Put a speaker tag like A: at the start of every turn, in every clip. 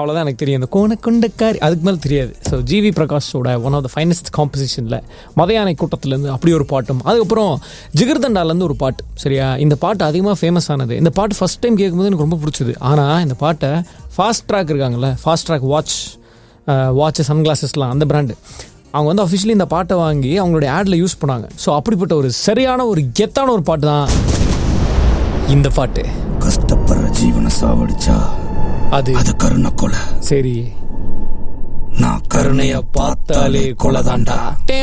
A: அவ்வளோதான் எனக்கு தெரியும் இந்த கோணக்கொண்டக்காரி அதுக்கு மேலே தெரியாது ஸோ ஜிவி பிரகாஷோட ஒன் ஆஃப் த ஃபைனஸ்ட் காம்போசிஷனில் மதையானை கூட்டத்துலேருந்து அப்படி ஒரு பாட்டும் அதுக்கப்புறம் ஜிகர்தண்டாலேருந்து ஒரு பாட்டு சரியா இந்த பாட்டு அதிகமாக ஃபேமஸ் ஆனது இந்த பாட்டு ஃபஸ்ட் டைம் கேட்கும்போது எனக்கு ரொம்ப பிடிச்சது ஆனால் இந்த பாட்டை ஃபாஸ்ட் ட்ராக் இருக்காங்கல்ல ஃபாஸ்ட் ட்ராக் வாட்ச் வாட்ச் சன்கிளாஸஸ்லாம் அந்த பிராண்டு அவங்க வந்து அஃபிஷியலி இந்த பாட்டை வாங்கி அவங்களுடைய ஆடில் யூஸ் பண்ணாங்க ஸோ அப்படிப்பட்ட ஒரு சரியான ஒரு கெத்தான ஒரு பாட்டு தான் இந்த பாட்டு
B: கஷ்டப்படுற ஜீவனை சாவடிச்சா
A: அது
B: அது கருணை கொலை
A: சரி
B: நான் கருணைய
A: பார்த்தாலே கொலதாண்டா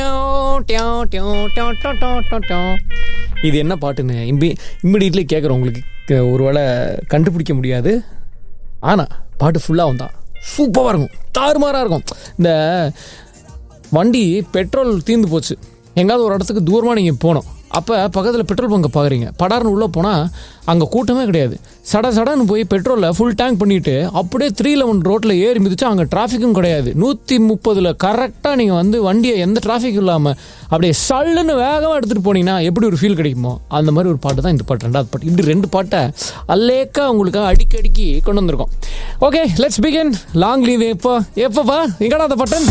A: இது என்ன பாட்டுன்னு இம்பி இம்மிடியட்லி கேட்குறவங்களுக்கு க- ஒருவேளை கண்டுபிடிக்க முடியாது ஆனால் பாட்டு ஃபுல்லாக தான் சூப்பராக இருக்கும் தாறுமாறாக இருக்கும் இந்த வண்டி பெட்ரோல் தீர்ந்து போச்சு எங்காவது ஒரு இடத்துக்கு தூரமாக நீங்கள் போகணும் அப்போ பக்கத்தில் பெட்ரோல் பங்கை பார்க்குறீங்க படார்னு உள்ளே போனால் அங்கே கூட்டமே கிடையாது சட சடன்னு போய் பெட்ரோலை ஃபுல் டேங்க் பண்ணிவிட்டு அப்படியே த்ரீ லெவன் ரோட்டில் ஏறி மிதிச்சா அங்கே டிராஃபிக்கும் கிடையாது நூற்றி முப்பதில் கரெக்டாக நீங்கள் வந்து வண்டியை எந்த டிராஃபிக் இல்லாமல் அப்படியே சல்லுன்னு வேகமாக எடுத்துகிட்டு போனீங்கன்னா எப்படி ஒரு ஃபீல் கிடைக்குமோ அந்த மாதிரி ஒரு பாட்டு தான் இந்த பாட்டு ரெண்டாவது பாட்டு இப்படி ரெண்டு பாட்டை அல்லேக்கா உங்களுக்காக அடிக்கடிக்கு கொண்டு வந்திருக்கோம் okay let's begin long leave எப்போ எப்போப்பா எங்கடா அந்த button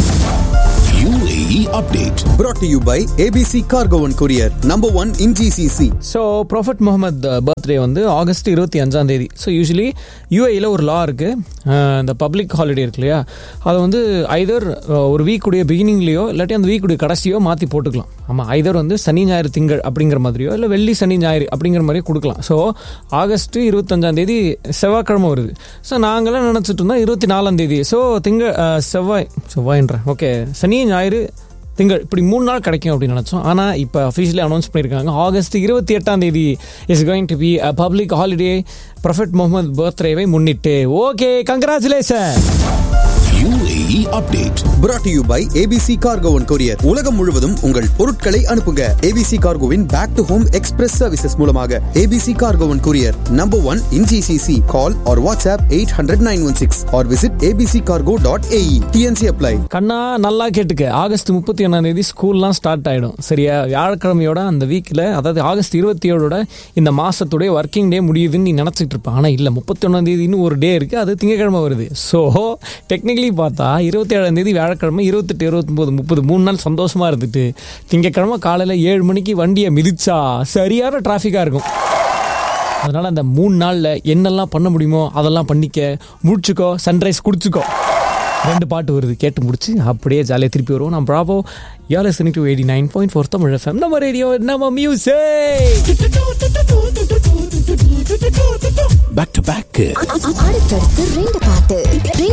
B: UAE update
C: brought to you by ABC Cargo and Courier, number one in GCC.
A: So prophet Muhammad birthday வந்து ஆகஸ்ட் இருபத்தி அஞ்சாம் தேதி ஸோ யூஸ்வலி யூஏயில் ஒரு லா இருக்குது இந்த பப்ளிக் ஹாலிடே இருக்கு இல்லையா அதை வந்து ஐதர் ஒரு வீக்குடைய பிகினிங்லேயோ இல்லாட்டி அந்த வீக்குடைய கடைசியோ மாற்றி போட்டுக்கலாம் ஆமாம் ஐதர் வந்து சனி ஞாயிறு திங்கள் அப்படிங்கிற மாதிரியோ இல்லை வெள்ளி சனி ஞாயிறு அப்படிங்கிற மாதிரியோ கொடுக்கலாம் ஸோ ஆகஸ்ட் இருபத்தஞ்சாம் தேதி செவ்வாய்க்கிழமை வருது ஸோ நாங்களாம் நினச்சிட்டு இருந்தோம் இருபத்தி நாலாம் தேதி ஸோ திங்கள் அஹ், செவ்வாய் செவ்வாயின்றேன் ஓகே சனி ஞாயிறு திங்கள் இப்படி மூணு நாள் கிடைக்கும் அப்படின்னு நினச்சோம் ஆனால் இப்போ அஃபிஷியலி அனௌன்ஸ் பண்ணியிருக்காங்க ஆகஸ்ட் இருபத்தி எட்டாம் தேதி is going to be a public holiday prophet Muhammad பர்த்டேவை முன்னிட்டு okay congratulation
B: UAE update
C: brought to you by ABC Cargo and Courier. உலகம் முழுவதும் உங்கள் பொருட்களை அனுப்புங்க ABC Cargoவின் back to home express services மூலமாக ABC Cargo and Courier, number one in GCC. Call or WhatsApp 800-916 or visit abccargo.ae. TNC apply.
A: கண்ணா நல்லா கேட்டுக்க ஆகஸ்ட் முப்பத்தி ஒன்றாம் தேதி ஸ்கூல்லாம் ஸ்டார்ட் ஆகிடும் சரியா வியாழக்கிழமையோட அந்த வீக்கில் அதாவது ஆகஸ்ட் இருபத்தி ஏழோட இந்த மாதத்துடைய ஒர்க்கிங் டே முடியுதுன்னு நீ நினச்சிட்டு இருப்ப ஆனால் இல்லை முப்பத்தி ஒன்றாம் தேதி இன்னும் ஒரு டே இருக்குது அது திங்கக்கிழமை வருது ஸோ டெக்னிக்கலி பார்த்தா இருபத்தி ஏழாம் தேதி வியாழக்கிழமை இருபத்தெட்டு இருபத்தொம்போது முப்பது மூணு நாள் சந்தோஷமாக இருந்துட்டு திங்கக்கிழமை காலையில் ஏழு மணிக்கு வண்டியை மிதிச்சா சரியான டிராஃபிக்காக இருக்கும் அதனால் அந்த மூணு நாளில் என்னெல்லாம் பண்ண முடியுமோ அதெல்லாம் பண்ணிக்க முடிச்சுக்கோ சன்ரைஸ் குடிச்சுக்கோ ரெண்டு பாட்டு வருது கேட்டு முடிச்சு அப்படியே ஜாலியாக திருப்பி வருவோம் நான் ப்ராபோ யார் listening to eighty nine point four Tamil FM நம்ம ரேடியோ நம்ம மியூசிக்
B: back to back
D: அடுத்தடுத்து ரெண்டு பாட்டு